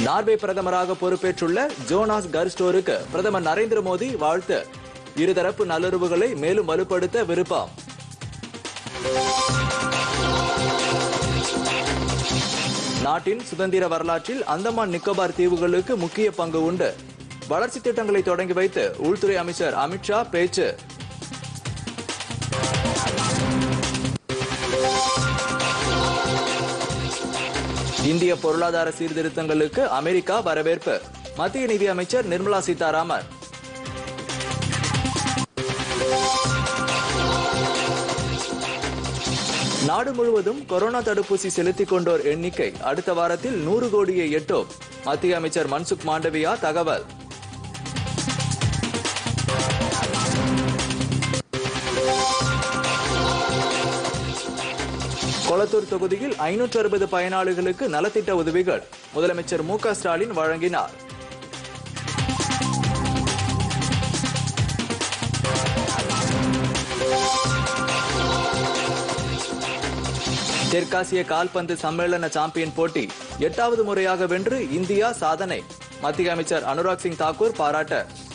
Norway பிரதமராக பொறுப்பேற்றுள்ள Jonas கர்ஸ்டோருக்கு பிரதமர் நரேந்திர மோடி வாழ்த்து இருதரப்பு நல்லுறவுகளை மேலும் வலுப்படுத்த விருப்பம் நாட்டின் சுதந்திர வரலாற்றில் அந்தமான் நிக்கோபார் தீவுகளுக்கு முக்கிய பங்கு உண்டு வளர்ச்சி திட்டங்களை தொடங்கி வைத்து உள்துறை அமைச்சர் அமித்ஷா பேச்சு இந்திய பொருளாதார சீர்திருத்தங்களுக்கு அமெரிக்கா வரவேற்பு மத்திய நிதி அமைச்சர் நிர்மலா சீதாராமன் நாடு முழுவதும் கொரோனா தடுப்பூசி செலுத்திக் கொண்டோர் எண்ணிக்கை அடுத்த வாரத்தில் நூறு கோடியை எட்டும் மத்திய அமைச்சர் மன்சுக் மாண்டவியா தகவல் கொளத்தூர் தொகுதியில் ஐநூற்று அறுபது பயனாளிகளுக்கு நலத்திட்ட உதவிகள் முதலமைச்சர் மு க ஸ்டாலின் வழங்கினார் தெற்காசிய கால்பந்து சம்மேளன சாம்பியன் போட்டி எட்டாவது முறையாக வென்று இந்தியா சாதனை மத்திய அமைச்சர் அனுராக் சிங் தாக்கூர் பாராட்டு